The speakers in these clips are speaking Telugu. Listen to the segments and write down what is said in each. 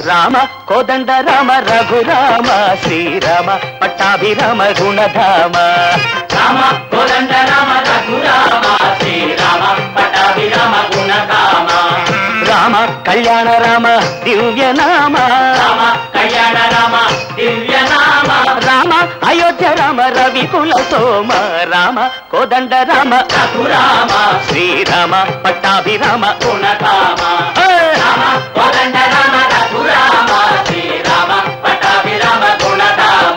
రామ కోదండ రామ రఘురామ శ్రీరామ పట్టాభిరామ గుణధామ రామ కోదండ రామ రఘురామ శ్రీరామ పటాభిరామ గుణకామ రామ కళ్యాణ రామ దివ్యనామ రామ కళ్యాణ రామ దివ్య నామ రామ అయోధ్య రామ రవి కుల సోమ రామ కోదండ రామ రఘురామ శ్రీరామ పట్టాభిరామ గుణకామ ఏ! రామ కోదండ రామ రఘురామ శ్రీరామ పటాభిరామ గుణకామ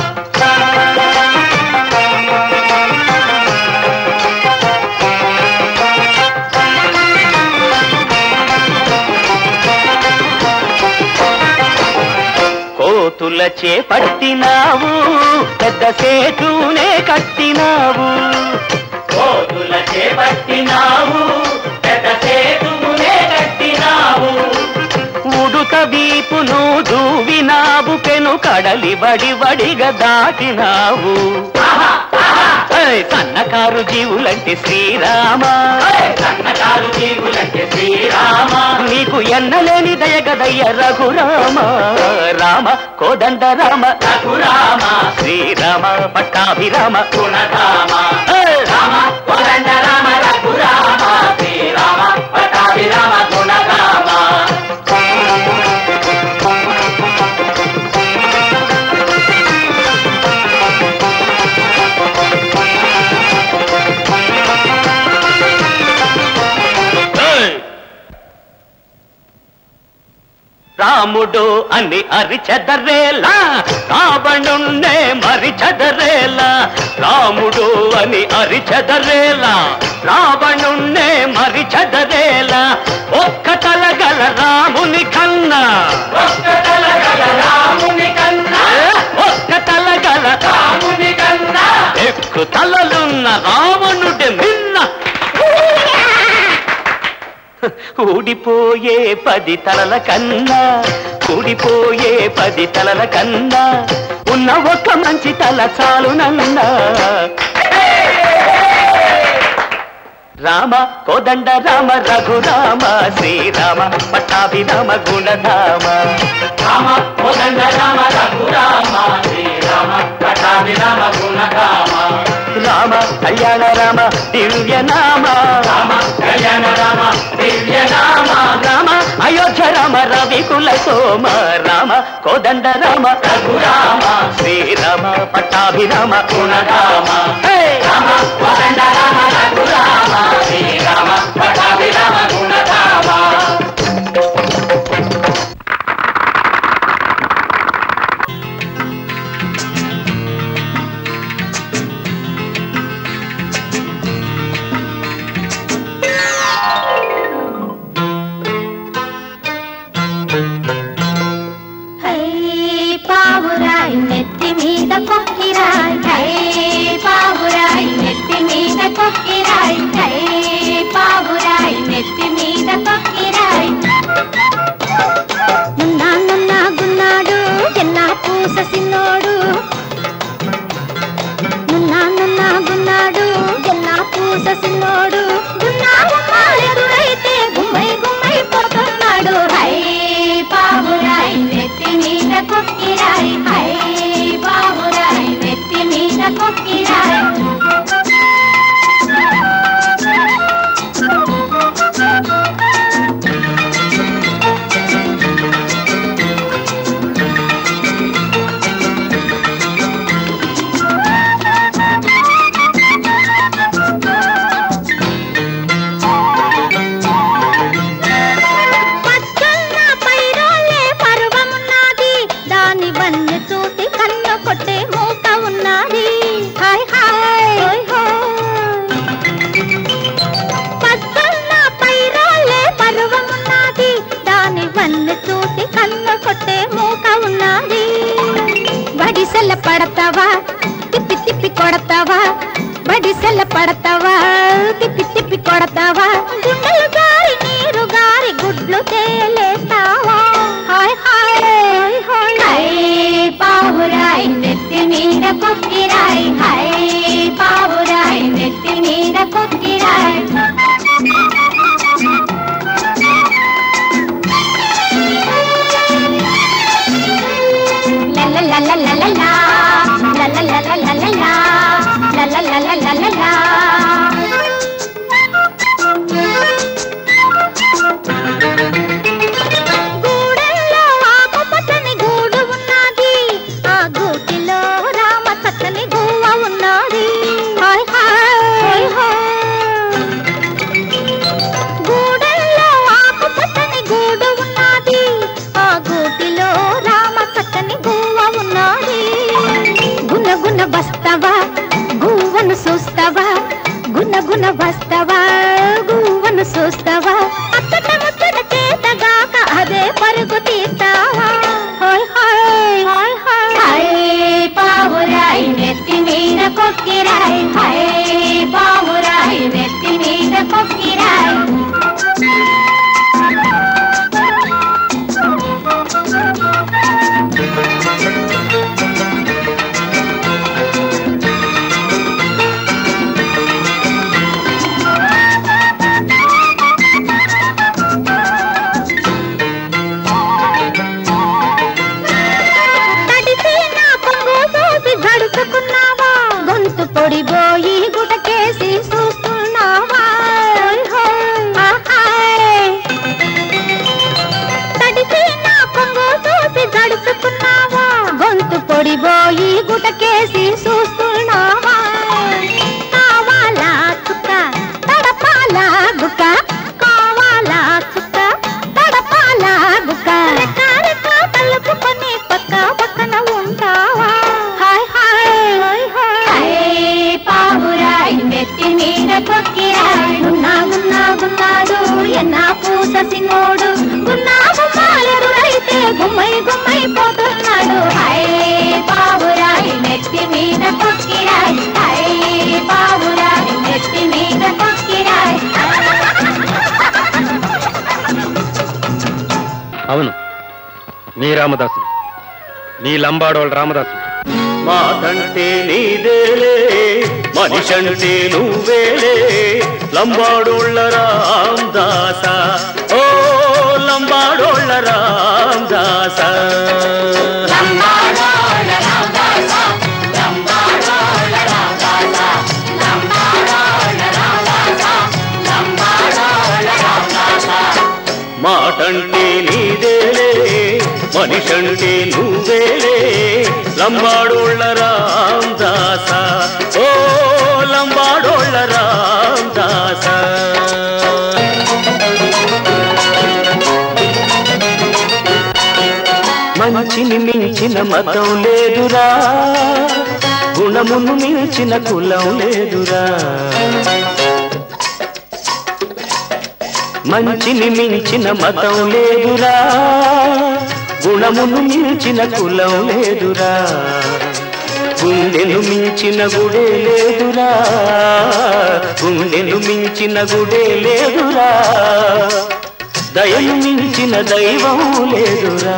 కోతుల చేపట్టినావు పెద్ద సేతునే కట్టినావు కోతుల చేపట్టినావు పెద్ద సేతునే కట్టినావు ఉడుత వీపును దూవినావు పెను కడలి వడి వడిగా దాటినావు ఆహా ఆహా ఏయ్, సన్నకారు జీవులంటే శ్రీరామ సన్నకారు జీవులంటే శ్రీరామ నీకు ఎన్నలేని దయగదయ్య రఘురామ రామ కోదండ రామ రఘురామ శ్రీరామ పట్టాభిరామ గుణధామ ఏయ్, రామ కోదండ రామ రఘురామ శ్రీరామ పటాభిరామ గుణధామ ఏయ్! రాముడు అని అరిచెదరేలా రావణుణ్ణే మరి చెదరేలా రాముడు అని అరిచెదరేలా రావణుణ్ణే మరి చెదరేలా ఒక్క తలగల రాముని కన్నా ఒక్క తలగల రాముని కన్నా ఏ? ఒక్క తలగల రాముని కన్నా ఎక్కు తలలున్న రావణుడి మిన్న ఊడిపోయే పది తలల కన్నా ఊడిపోయే పది తలల కన్నా ఉన్న ఒక మంచి తల చాలునన్నా రామ కోదండ రామ రఘురామ శ్రీరామ పట్టాభిరామ గుణధామ రామ కోదండ రామ రఘురామ శ్రీరామ పటాభిరామ గుణధామ రామ కళ్యాణ రామ దివ్య నామ రామ కళ్యాణ రామ దివ్య నామ రామ అయోధ్య రామ రవి కుల సోమ రామ కోదండ రామ రఘురామ శ్రీరామ పట్టాభిరామ గుణధామ హే! రామ కోదండ రామ రఘురామ శ్రీరామ పటాభిరామ గుణధామ హై పావురాయి నెత్తి మీద కొక్కిరాయి హై పావురాయి నెత్తి మీద కొక్కిరాయి హై పావురాయి నెత్తి మీద కొక్కిరాయి నున్నా నున్నా గున్నాడు ఎన్నా పూస సిన్నోడు నున్నా నున్నా గున్నాడు ఎన్నా పూస సిన్నోడు గున్నా గుమ్మా ఎదురైతే గుమ్మై గుమ్మై పోతున్నాడు హై బాబురాయి నెత్తి మీద కొక్కిరాయి హై బాబురాయి నెత్తి మీద కొక్కిరాయి పచ్చన్న పైరోలే పర్వమున్నది దాని వన్ను చూసి కన్ను కొట్టే మూక ఉన్నది హాయ్ హాయ్ హోయ్ హోయ్. పచ్చన్న పైరోలే పర్వమున్నది దాని వన్ను చూసి కన్ను కొట్టే మూక ఉన్నది బడిసెల పడతావా తిప్పి తిప్పి కొడతావా బడిసెల పడతావా తిప్పి తిప్పి కొడతావా గుండెలు గారి నీరు గారి గుడ్లు తేలేస్తావా హాయ్ హాయ్ హాయ్ హాయ్ పావురాయి నెత్తి మీద కొక్కిరాయి హాయ్ పావురాయి నెత్తి మీద కొక్కిరాయి చూస్తావా గున్న గున్న వస్తావా గువ్వను చూస్తావా అత్తట ముచ్చట చేతగాక అదే పరుగు తీస్తావా హాయ్ హాయ్ హాయ్ హాయ్ హాయ్ పావురాయి నెత్తి మీద కొక్కిరాయి హాయ్ పావురాయి నెత్తి మీద కొక్కిరాయి తడిసి నా కొంగు చూసి గడుచుకున్నావా గొంతు పొడిపోయి గుటకేసి చూస్తున్నావా ఆహాయ్. తడిసి నా కొంగు చూసి గడుచుకున్నావా గొంతు పొడిపోయి గుటకేసి చూస్తున్నావా కావాలా చుక్క తడపాలా గుక్క కావాలా చుక్క తడపాలా గుక్క రెక్క కలుపుకొని పక్క పక్కన ఉంటావా హాయ్ హాయ్ హాయ్ హాయ్ పావురాయి నెత్తి మీద కొక్కిరాయి ఉన్నా ఉన్నా ఉన్నాడు ఎన్నా పూస సినోడు ఉన్నాము కాలెదురైతే గుమ్మై గుమ్మై పోతున్నాడు హాయ్ పావురాయి నెత్తి మీద కొక్కిరాయి హాయ్ పావురాయి నెత్తి మీద కొక్కిరాయి అవును నీ రామదాసు నీ లంబాడోళ్ళ రామదాసు మాటంటే నీదేలే మనిషంటే నువ్వేలే లంబాడోళ్ళ రామదాస ఓ లంబాడోళ్ళ రామదాస మాటంటే నీదేలే మనిషంటే నువ్వేలే లంబాడోళ్ళ రామదాస ఓ లంబాడోళ్ళ రామదాస మంచిని మించిన మతం లేదురా గుణమును మించిన కులం లేదురా మంచిని మించిన మతం లేదురా గుణమును మించిన కులం లేదురా గుండెను మించిన గుడే లేదురా గుండెను మించిన గుడే లేదురా దయను మించిన దైవం లేదురా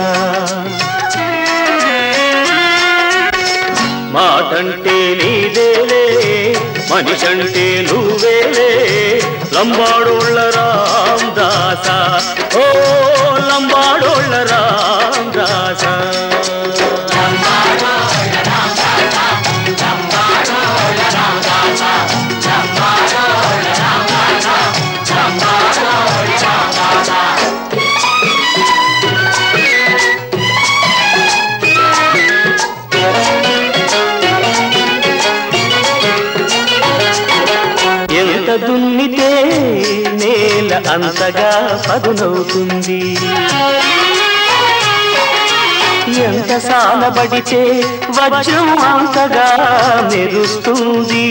మాటంటే నీదేలే మనిషంటే నువ్వేలే లంబాడోళ్ళ రామదాస ఓ లంబాడోళ్ళ రామదాస ఎంత దున్నితే నేల అంతగా పదునవుతుంది ఎంత సాలబడితే వజ్రం అంతగా మెరుస్తుంది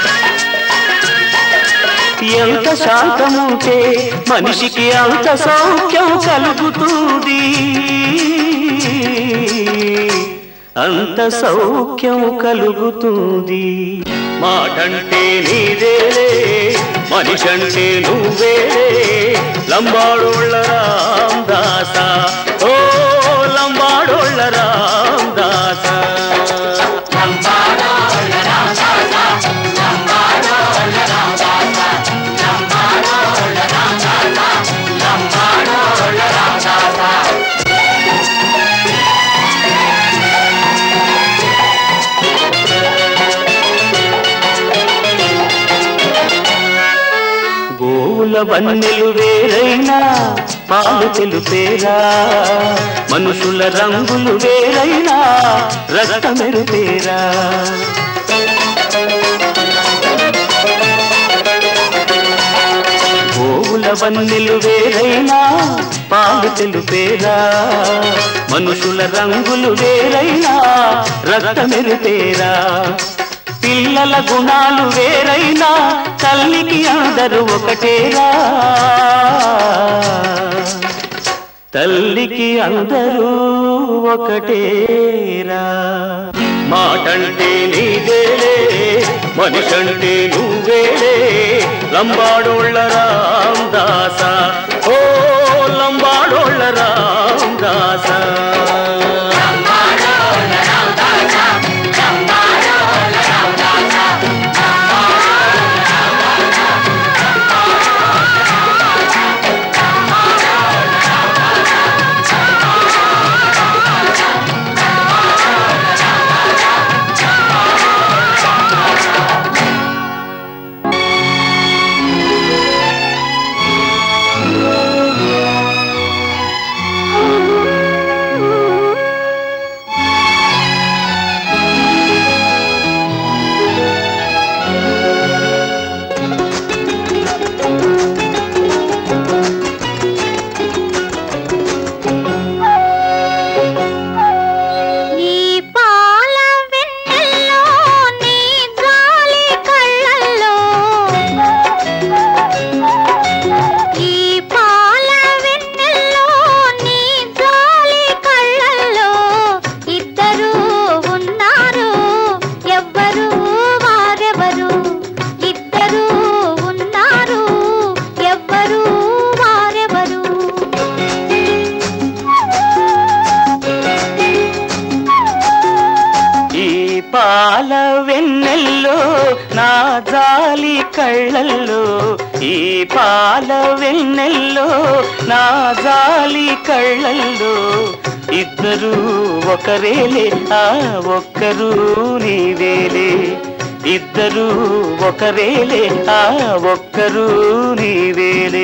ఎంత శాంతముంటే మనిషికి అంత సౌఖ్యం కలుగుతుంది అంత సౌఖ్యం కలుగుతుంది మాటంటే నీదేలే మనిషంటే నువ్వేలే లంబాడోళ్ళ రామదాస ఓ లంబాడోళ్ళ రామదాస గోవుల వన్నెలు వేరైనా పాలు తెలుపేరా మనుషుల రంగులు వేరైనా రక్తమెరుపేరా గోవుల వన్నెలు వేరైనా పాలు తెలుపేరా మనుషుల రంగులు వేరైనా రక్తమెరుపేరా పిల్లల గుణాలు వేరైనా తల్లికి అందరూ ఒకటేరా తల్లికి అందరూ ఒకటేరా మాటంటే నీదేలే మనిషంటే నువ్వేలే లంబాడోళ్ళ రామదాస ఓ లంబాడోళ్ళ రామదాస ఈ పాల వెన్నెల్లో నీ జాలి కళ్ళల్లో ఈ పాల వెన్నెల్లో నీ జాలి కళ్ళల్లో ఇద్దరు ఉన్నారు ఎవ్వరు వారెవరు ఇద్దరు ఉన్నారు ఎవ్వరు వారెవరు ఈ పాల వెన్నెల్లో నా జాలి కళ్ళల్లో ఈ పాల వెన్నెల్లో నా జాలి కళ్ళల్లో ఇద్దరు ఒకరేలే ఆ ఒక్కరు నీవేలే ఇద్దరు ఒకరేలే ఆ ఒక్కరు నీవేలే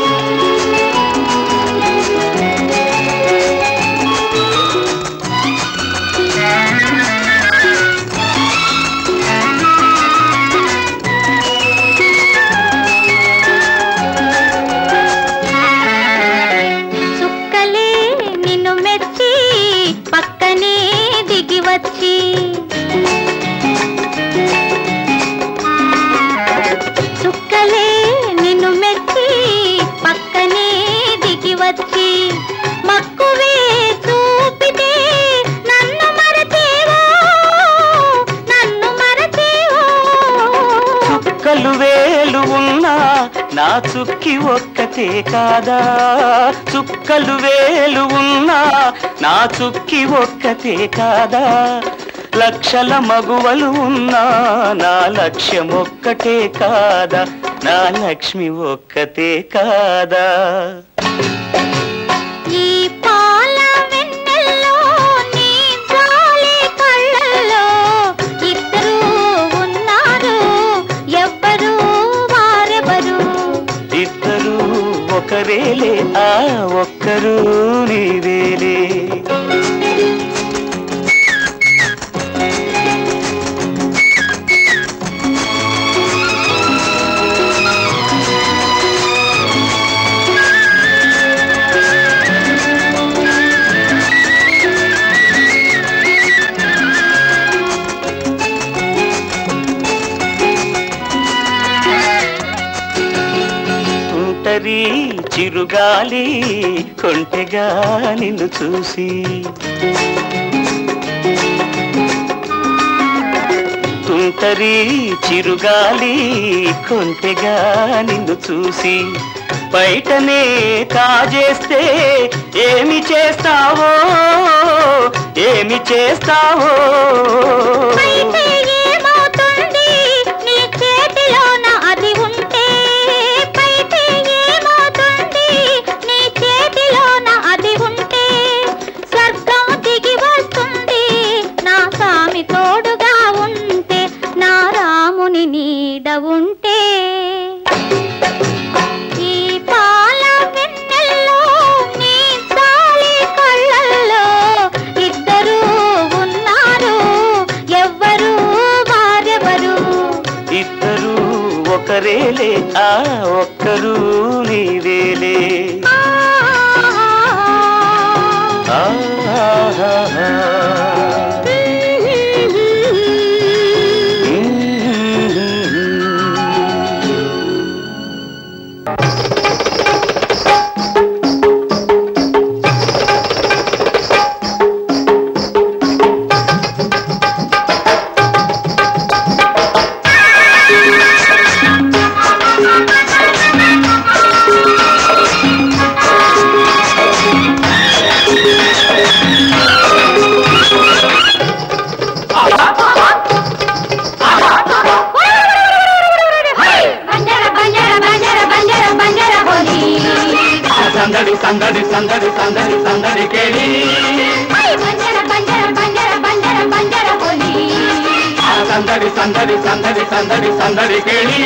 చుక్కలే నిన్ను మెచ్చి పక్కనే దిగి వచ్చి చుక్కలే నిన్ను మెచ్చి పక్కనే దిగి వచ్చి మక్కువే చూపితే నన్ను మరచేవో నన్ను మరచేవో చుక్కలు వేలు ఉన్నా నా చుక్కి ఒక్కతే కాదా చుక్కలు వేలు ఉన్నా నా చుక్కి ఒక్కతే కాదా లక్షల మగువలు ఉన్నా నా లక్ష్యం ఒక్కటే కాదా నా లక్ష్మి ఒక్కతే కాదా ఈ పాల వెన్నెల్లో నీ జాలి కళ్ళల్లో ఇద్దరు ఉన్నారు ఎవ్వరు వారెవరు ఇద్దరు ఒకరేలే ఆ ఒక్కరు నీవేలే తుంటరి చిరుగాలి కొంటెగా నిన్ను చూసి తుంటరి చిరుగాలి కొంటెగా నిన్ను చూసి బయటనే కాజేస్తే ఏమి చేస్తావో ఏమి చేస్తావో అయితే ఏమవుతుంది నీ చేతిలోన అది ఉంటే పైతే ఏమవుతుంది నీ చేతిలోన అది ఉంటే స్వర్గం దిగి వస్తుంది నా స్వామి తోడుగా ఉంటే నా రాముని నీడ ఉంటే ఈ పాల వెన్నెల్లో నీ జాలి కళ్ళల్లో ఇద్దరు ఉన్నారు ఎవ్వరు వారెవరు ఇద్దరు ఒకరేలే ఆ ఒక్కరు నీవేలే ఆ, ఆహాహా. మ్మ్. సందడి సందడి సందడి సందడి సందడి కేళి ఐ బంజర బంజర బంజర బంజర బంజర హోలీ ఆ సందడి సందడి సందడి సందడి సందడి కేళి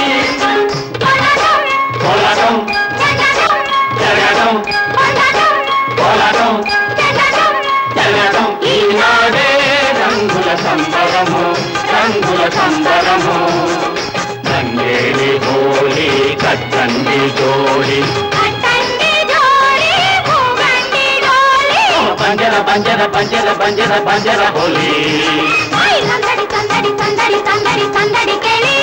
కోలాటం జరగడం కోలాటం జరగడం ఈనాడే రంగుల సంబరము రంగుల సంబరము రంగేలి హోలీ కట్టండి జోడి పంజర పంజర పంజర పంజర పంజర హోలీ సందడి సందడి సందడి సందడి సందడి కేళి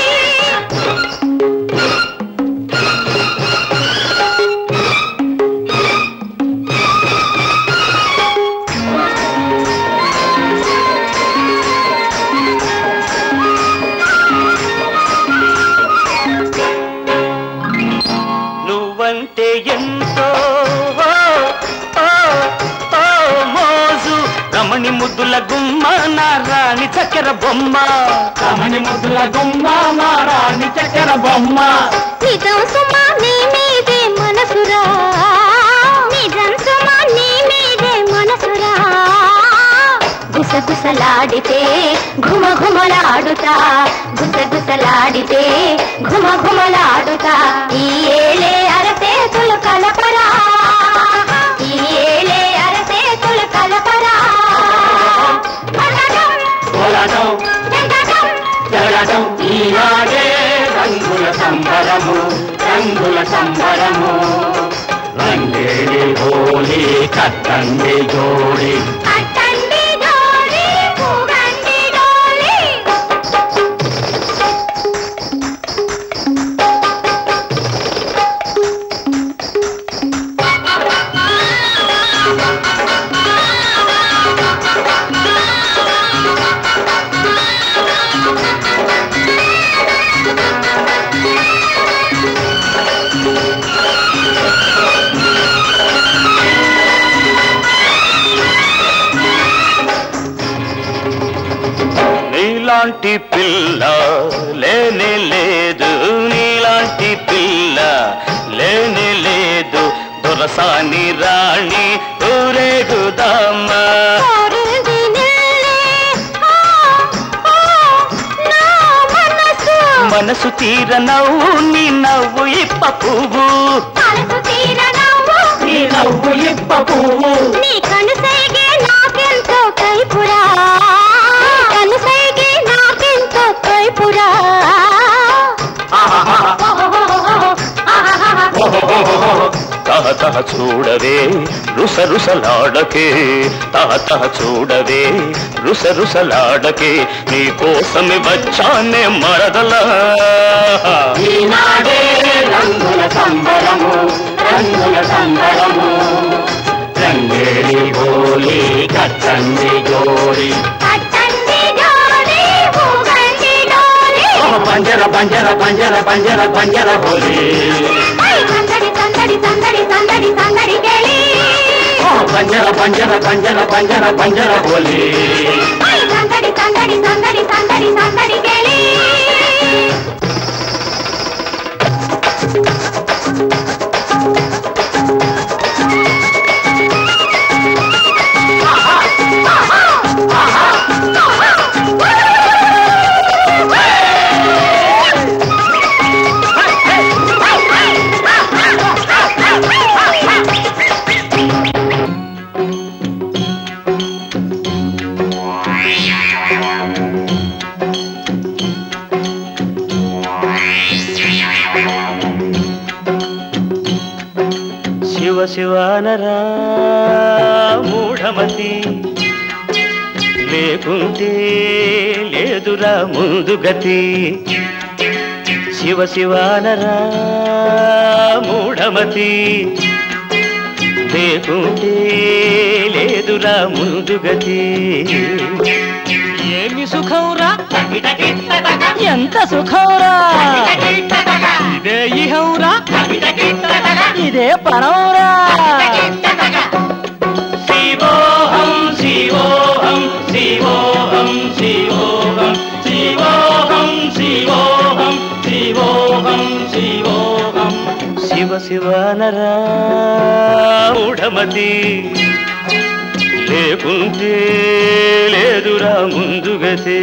నువ్వంటే ఎంతో ఓ, ఓ, ఓ మోజు రమణి ముద్దుల గుమ్మ నా రాణి చక్కెర బొమ్మ కమని ముద్దుల గుమ్మ మారాణి చక్కెర బొమ్మ నిజం సుమా నీ మీదే మనసురా నిజం సుమా నీ మీదే మనసురా గుసగుసలాడితే ఘుమ ఘుమలాడుతా గుసగుసలాడితే ఘుమ ఘుమలాడుతా ఈ ఏలే అరసేతులు కలపరా ఈ ఏలే అరసేతులు కలపరా కోలాటం జరగడం ఈనాడే రంగుల సంబరము రంగుల సంబరము రంగేలి హోలీ కట్టండి జోడి అట్టండి డోలి పూగండి డోలి నీలాంటి పిల్ల లేనే లేదు నీలాంటి పిల్ల లేనే లేదు దొరసాని రాణి ఊరేగుదామా కోరింది నిన్నే ఆ ఆ నా మనసు మనసు తీర నవ్వు నీ నవ్వు ఇప్ప పువ్వు మనసు తీర నవ్వు ఈ నవ్వు ఇప్ప పువ్వు నీ కనుసైగే నాకెంతో కైపురా నీ కనుసైగే నాకెంతో కైపురా తహ తహ చూడవే రుస రుసలాడకే తహ తహ చూడవే రుస రుసలాడకే నీ కోసమే వచ్చానే మరదలా ఈనాడే రంగుల సంబరము రంగుల సంబరము రంగేలి హోలీ కట్టండి జోడి అట్టండి డోలి పూగండి డోలి పంజర పంజర పంజర పంజర పంజర హోలీ ఐ సందడి సందడి సందడి సందడి సందడి కేళి పంజర పంజర పంజర పంజర పంజర హోలీ ఐ సందడి సందడి సందడి సందడి సందడి కేళి శివ శివానరా మూఢమతి లేకుంటే లేదురా ముందు గతి శివ శివానరా మూఢమతి లేకుంటే లేదురా ముందు గతి ఏమి సుఖంరా ఎంత సుఖంరా ఇదే ఇహంరా ఇదే పరంరా శివోహం శివోహం శివోహం శివోహం శివోహం శివోహం శివోహం శివోహం శివ శివనరా మూఢమతి లేకుంటే లేదురా ముందుగతే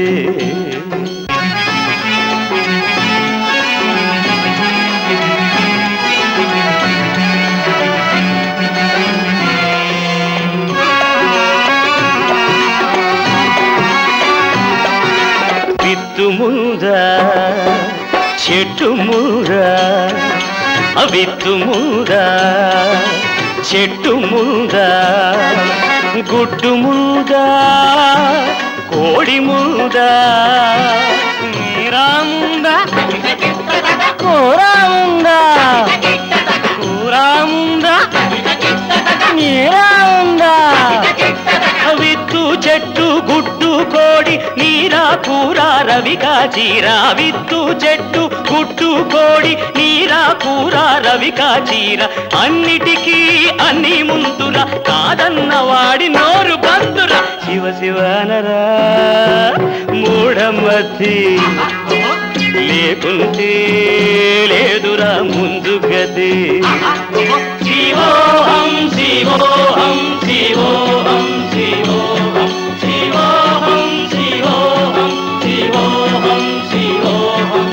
విత్తు ముందా చెట్టు మూదా విత్తు మూదా చెట్టు ముందా గుడ్డు ముందా కోడి ముందా నీరా ముందా కూర ఉందా కూర ఉందా నీరా ఉందా విత్తు చెట్టు గుడ్డు కోడి నీరా కూర రవిగా చీరా విత్తు చెట్టు గుడ్డు కోడి నీరా కూర రవిగా చీర అన్నిటికీ అన్ని ముందురా కాదన్న వాడి నోరు బందురా శివ శివనరా మూఢమతి లేకుంటే లేదురా ముందు గది శివోహం శివోహం శివోహం శివోహం శివోహం శివోహం శివోహం శివోహం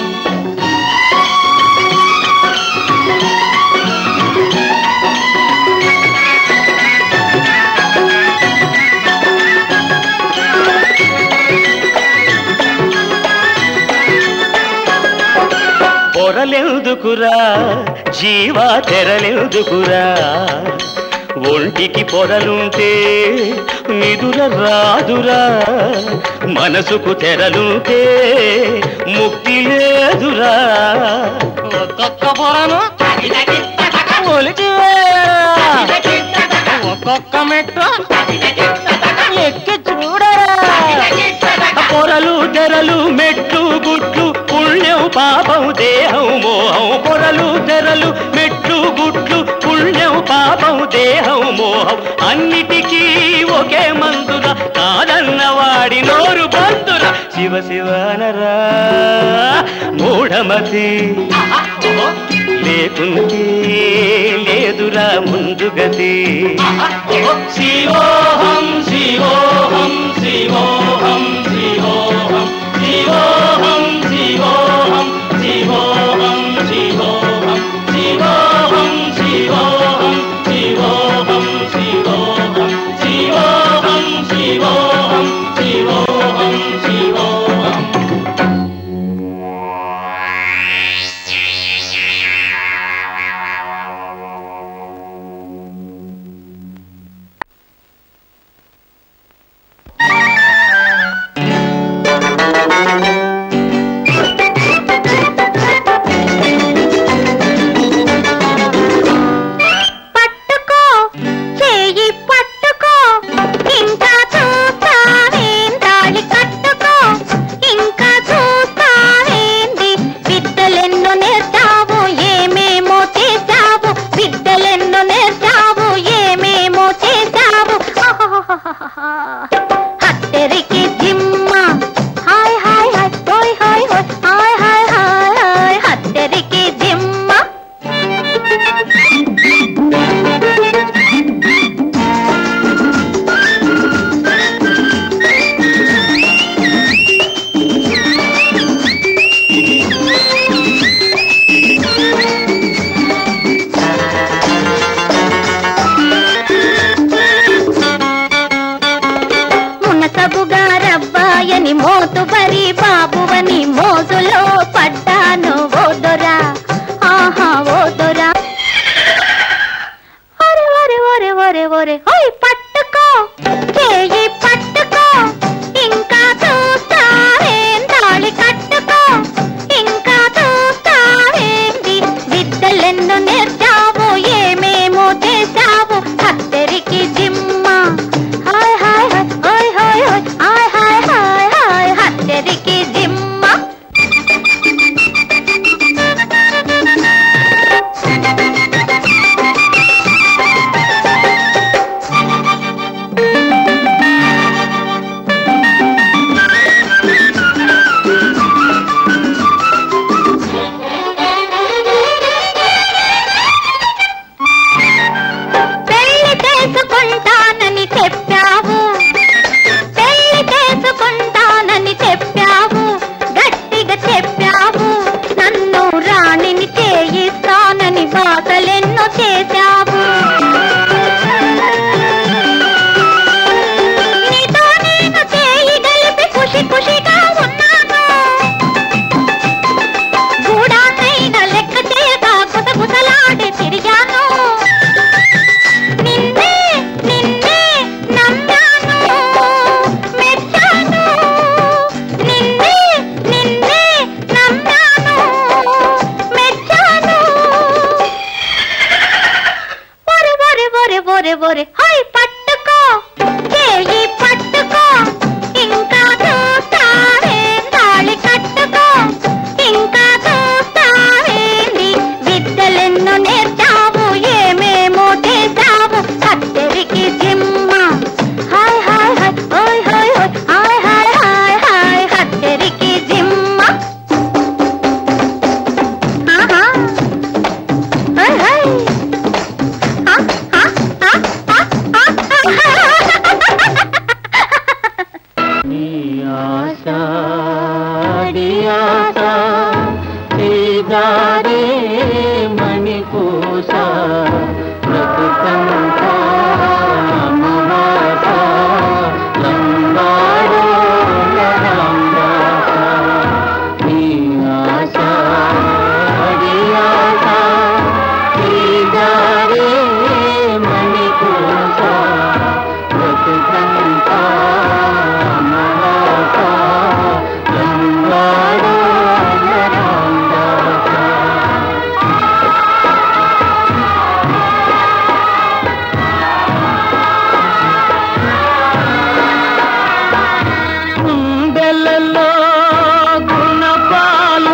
పొరలెందుకురా జీవా తెరలెందుకురా ఒంటికి పొరలుంటే నిదుర రాదురా మనసుకు తెరలుంటే ముక్తి లేదురా ఒక్కొక్క పొరను ఒలికి ఒక్కొక్క మెట్టు ఎక్కి చూడరా పొరలు తెరలు మెట్లు గుట్లు పుణ్యం పాపం దేహం మోహం పొరలు తెరలు మెట్లు గుట్లు పుణ్యం పాపం దేహం మోహం అన్నిటికీ ఒకే మందుర కాదన్న వాడి నోరు బందుర శివ శివనరా మూఢమతి లేకుంటే లేదురా ముందుగతి శివోహం శివోహం శివోహం శివోహం శివోహం శివోహం శివోహం శివోహం శివోహం శివోహం శివోహం శివోహం శివోహం శివోహం శివోహం శివోహం పట్టుకో చేయి పట్టుకో ఇంకా చూస్తావేందాళి కట్టుకో ఇంకా చూస్తావేంది విద్యలెన్నో నేర్చావు ఏమేమో చేశావు విద్యలెన్నో నేర్చావు ఏమేమో చేశావు ఆహాహాహాహా. హత్తెరికి జిమ్మ హాయ్ హాయ్ హాయ్ హోయ్ హాయ్ హోయ్ హాయ్ హాయ్ హాయ్ హాయ్ హత్తెరికి జిమ్మ మునసబుగా రవ్వాయని మోతుబరి బాబువని మోజులో పడ్డాను ఓదొరా ఆహా ఓదొరా ఒరే ఒరే ఒరే ఒరే ఒరే హోయ్ పట్టుకో చేయి పట్టుకో ఇంకా చూస్తావేం తాళి కట్టుకో ఇంకా చూస్తావేంది విద్యలెన్నో నేర్చావు ఏమేమో చేశావు హత్తెరికి జిమ్మ హాయ్ హాయ్ హాయ్ హాయ్ హాయ్ హాయ్ హాయ్ హాయ్ హాయ్ హత్తెరికి జిమ్మ చేశావు నీతో నేను చేయి గలిపి ఖుషి ఖుషిగా ఉన్నాను గూడానైనా లెక్క చేయక గుసగుసలాడి తిరిగాను నిన్నే నిన్నే నమ్మాను మెచ్చాను నిన్నే నిన్నే నమ్మాను మెచ్చాను ఒరే ఒరే ఒరే ఒరే ఒరే హై పట్టుకో చేయి పట్టుకో ఇంకా చూస్తావే తాళి కట్టుకో ఇంకా చూస్తావేంది విద్యలెన్నో నేర్చావు ఏమేమో చేశావు కత్తెరికి జిమ్మ హాయ్ హాయ్ హాయ్ ఓయ్ హాయ్ హాయ్ హాయ్ హాయ్ హాయ్ హాయ్ కత్తెరికి జిమ్మ ఆహా హాయ్ హాయ్ నీ ఆశ నీ ఆశ శ్రీదారే మణిపూష బ్రతుకంత మహాస లంబాడో లరాంగాస నీ ఆశ నీ ఆశ శ్రీదారే మణిపూష బ్రతుకంత మహాస లంబాడో లరాంగాస గుండెలలో గుణపాలు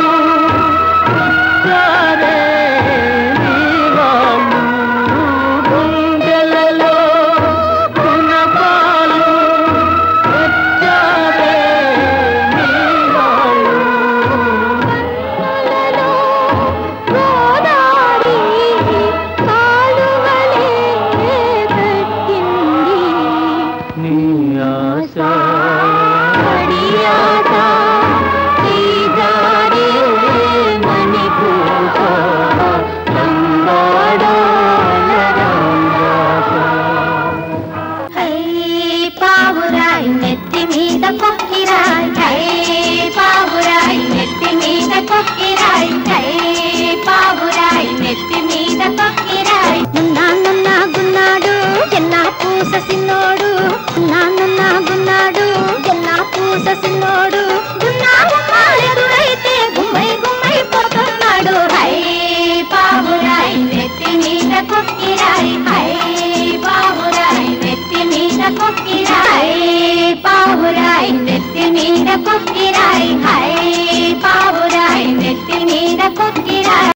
సరే నీవాళ్ళు గుండెలలో గుణపాలు వచ్చారే నీవాళ్ళు గోదారి కాలువలే కట్టింది నీ ఆశ నీ ఆశ ఈ దారి మణిపూష లంబాడో లరాంగాస హై పావురాయి నెత్తి మీద కొక్కిరాయి హై పావురాయి నెత్తి మీద కొక్కిరాయి హై పావురాయి నెత్తి మీద కొక్కిరాయి నాన్నున్నా గున్నాడు ఎల్లా పూస సిన్నోడు నాన్నున్నా గున్నాడు ఎల్లా పూస సిన్నోడు గున్నాడు ఎదురైతే గుమ్మై గుమ్మై పోతున్నాడు హై పావురాయి నెత్తి మీద కొక్కిరాయి హై పావురాయి నెత్తి మీద కొక్కిరాయి పావురాయి నెత్తి మీద కొక్కిరాయి హై పావురాయి నెత్తి మీద కొక్కి